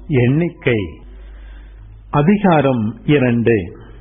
எண்ணிக்கை அதிகாரம் இரண்டு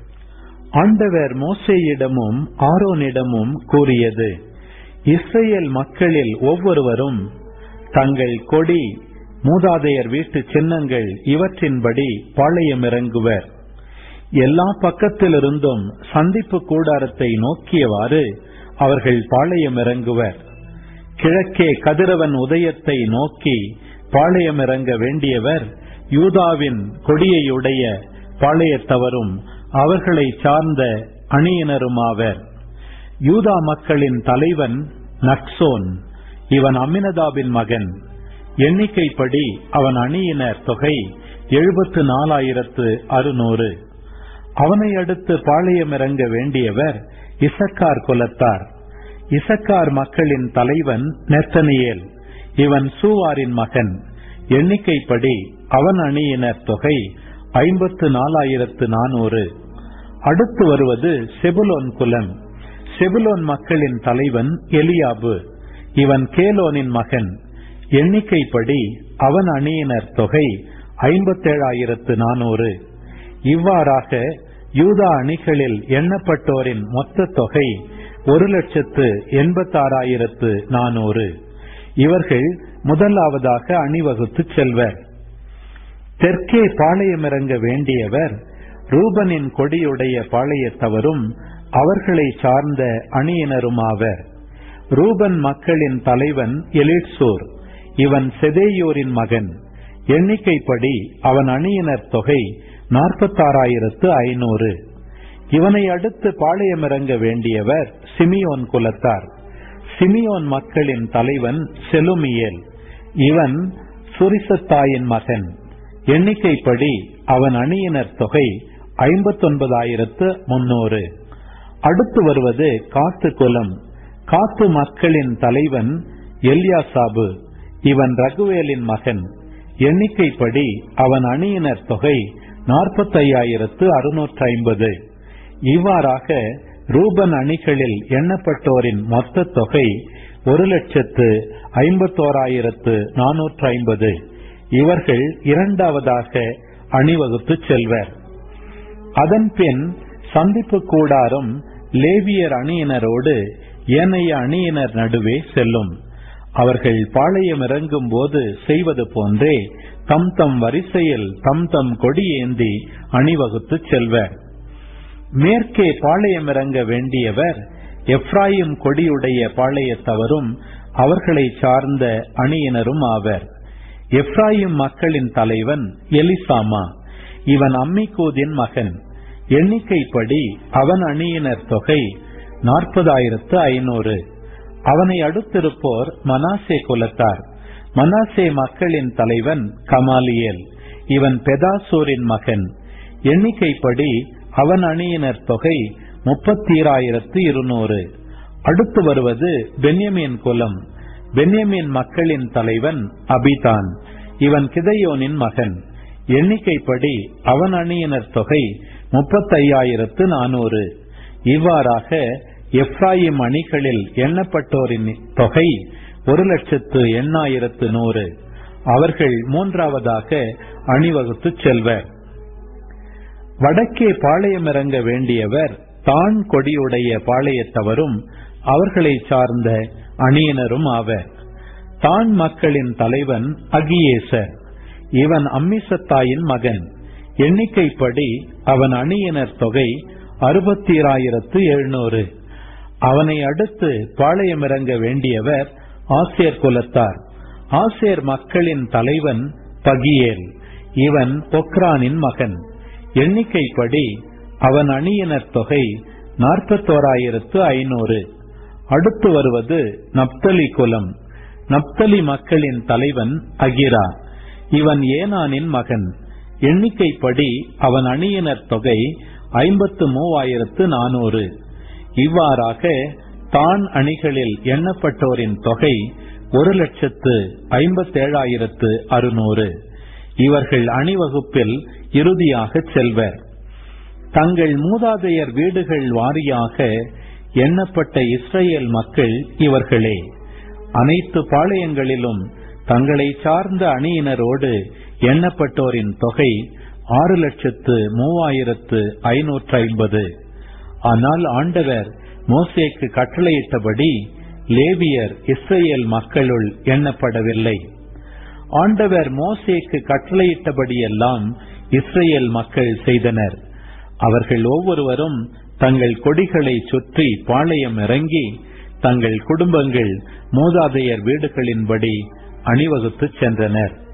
ஆண்டவர் மோசேயிடமும் ஆரோனிடமும் கூறியது இஸ்ரேல் மக்களில் ஒவ்வொருவரும் தங்கள் கொடி மூதாதையர் வீட்டு சின்னங்கள் இவற்றின்படி பாளையமிறங்குவர் எல்லா பக்கத்திலிருந்தும் சந்திப்பு கூடாரத்தை நோக்கியவாறு அவர்கள் பாளையமிறங்குவர் கிழக்கே கதிரவன் உதயத்தை நோக்கி பாளையமிறங்க வேண்டியவர் யூதாவின் கொடியையுடைய பாளையத்தவரும் அவர்களை சார்ந்த அணியினருமாவர் யூதா மக்களின் தலைவன் நக்சோன் இவன் அமினதாபின் மகன் எண்ணிக்கைப்படி அவன் அணியினர் தொகை எழுபத்து நாலாயிரத்து அறுநூறு அவனை அடுத்து பாளையமிறங்க வேண்டியவர் இசக்கார் குலத்தார் இசக்கார் மக்களின் தலைவன் நெத்தனியேல் இவன் சூவாரின் மகன் எண்ணிக்கைப்படி அவன் அணியினர் தொகை ஐம்பத்து நாலாயிரத்து நானூறு அடுத்து வருவது செபுலோன் குலம் செபுலோன் மக்களின் தலைவன் எலியாபு இவன் கேலோனின் மகன் எண்ணிக்கைப்படி அவன் அணியினர் தொகை ஐம்பத்தேழாயிரத்து நானூறு இவ்வாறாக யூதா அணிகளில் எண்ணப்பட்டோரின் மொத்த தொகை ஒரு லட்சத்து எண்பத்தாறாயிரத்து நானூறு இவர்கள் முதலாவதாக அணிவகுத்து செல்வர் தெற்கே பாளையமிறங்க வேண்டியவர் ரூபனின் கொடியுடைய பாளையத்தவரும் அவர்களை சார்ந்த அணியினருமாவர் ரூபன் மக்களின் தலைவன் எலிட்சோர் இவன் செதேயோரின் மகன் எண்ணிக்கைப்படி அவன் அணியினர் தொகை நாற்பத்தாறாயிரத்து ஐநூறு இவனை அடுத்து பாளையமிறங்க வேண்டியவர் சிமியோன் குலத்தார் சிமியோன் மக்களின் தலைவன் செலுமியேல் இவன் சுரிசத்தாயின் மகன் எண்ணிக்கைப்படி அவன் அணியினர் தொகை ஐம்பத்தொன்பதாயிரத்து முன்னூறு அடுத்து வருவது காத்து குலம் காத்து மக்களின் தலைவன் எல்யாசாபு இவன் ரகுவேலின் மகன் எண்ணிக்கைப்படி அவன் அணியினர் தொகை நாற்பத்தையாயிரத்து அறுநூற்று ஐம்பது இவ்வாறாக ரூபன் அணிகளில் எண்ணப்பட்டோரின் மொத்த தொகை ஒரு லட்சத்து ஐம்பத்தோராயிரத்து நானூற்று ஐம்பது இவர்கள் இரண்டாவதாக அணிவகுத்து செல்வர் அதன்பின் சந்திப்பு கூடாரம் லேவியர் அணியினரோடு ஏனைய அணியினர் நடுவே செல்லும் அவர்கள் பாளையம் இறங்கும் போது செய்வது போன்றே தம் தம் வரிசையில் தம் தம் கொடியேந்தி அணிவகுத்து செல்வர் மேற்கே பாளையம் இறங்க வேண்டியவர் எப்ராயிம் கொடியுடைய பாளையத்தவரும் அவர்களை சார்ந்த அணியினரும் ஆவர் எப்ராயிம் மக்களின் தலைவன் எலிசாமா இவன் அம்மிகூதின் மகன் எண்ணிக்கைப்படி அவன் அணியினர் தொகை நாற்பதாயிரத்து ஐநூறு அவனை அடுத்திருப்போர் மனாசே குலத்தார் மனாசே மக்களின் தலைவன் கமாலியேல் இவன் பெதாசூரின் மகன் எண்ணிக்கைப்படி அவன் அணியினர் தொகை முப்பத்தீராயிரத்து இருநூறு அடுத்து வருவது பென்யமீன் குலம் பென்யமீன் மக்களின் தலைவன் அபிதான் இவன் கிதையோனின் மகன் எண்ணிக்கைப்படி அவன் அணியினர் தொகை முப்பத்தையாயிரத்து நானூறு இவ்வாறாக எப்ராயிம் அணிகளில் எண்ணப்பட்டோரின் தொகை ஒரு லட்சத்து எண்ணாயிரத்து நூறு அவர்கள் மூன்றாவதாக அணிவகுத்து செல்வர் வடக்கே பாளையமிறங்க வேண்டியவர் தான் கொடியுடைய பாளையத்தவரும் அவர்களை சார்ந்த அணியினரும் ஆவர் தான் மக்களின் தலைவன் அகியேசர் இவன் அம்மிசத்தாயின் மகன் எண்ணிக்கைப்படி அவன் அணியினர் தொகை அறுபத்தீராயிரத்து எழுநூறு அவனை அடுத்து பாளையமிறங்க வேண்டியவர் ஆசியர் குலத்தார் ஆசியர் மக்களின் தலைவன் பகியேல் இவன் ஒக்ரானின் மகன் எண்ணிக்கைப்படி அவன் அணியினர் தொகை நாற்பத்தோராயிரத்து ஐநூறு அடுத்து வருவது நப்தலி குலம் நப்தலி மக்களின் தலைவன் அகிரா இவன் ஏனானின் மகன் எண்ணிக்கைப்படி அவன் அணியினர் தொகை ஐம்பத்து மூவாயிரத்து நானூறு இவ்வாறாக தான் அணிகளில் எண்ணப்பட்டோரின் தொகை ஒரு லட்சத்து ஐம்பத்தேழாயிரத்து அறுநூறு இவர்கள் அணிவகுப்பில் இறுதியாக செல்வர் தங்கள் மூதாதையர் வீடுகள் வாரியாக எண்ணப்பட்ட இஸ்ரேல் மக்கள் இவர்களே அனைத்து பாளையங்களிலும் தங்களை சார்ந்த அணியினரோடு எண்ணப்பட்டோரின் தொகை ஆறு லட்சத்து மூவாயிரத்து ஐநூற்று ஐம்பது ஆனால் ஆண்டவர் மோசேக்கு கட்டளையிட்டபடி லேவியர் இஸ்ரேல் மக்களுள் எண்ணப்படவில்லை ஆண்டவர் மோசேக்கு கட்டளையிட்டபடியெல்லாம் இஸ்ரேல் மக்கள் செய்தனர் அவர்கள் ஒவ்வொருவரும் தங்கள் கொடிகளை சுற்றி பாளையம் இறங்கி தங்கள் குடும்பங்கள் மூதாதையர் வீடுகளின்படி அணிவகுத்துச் சென்றனர்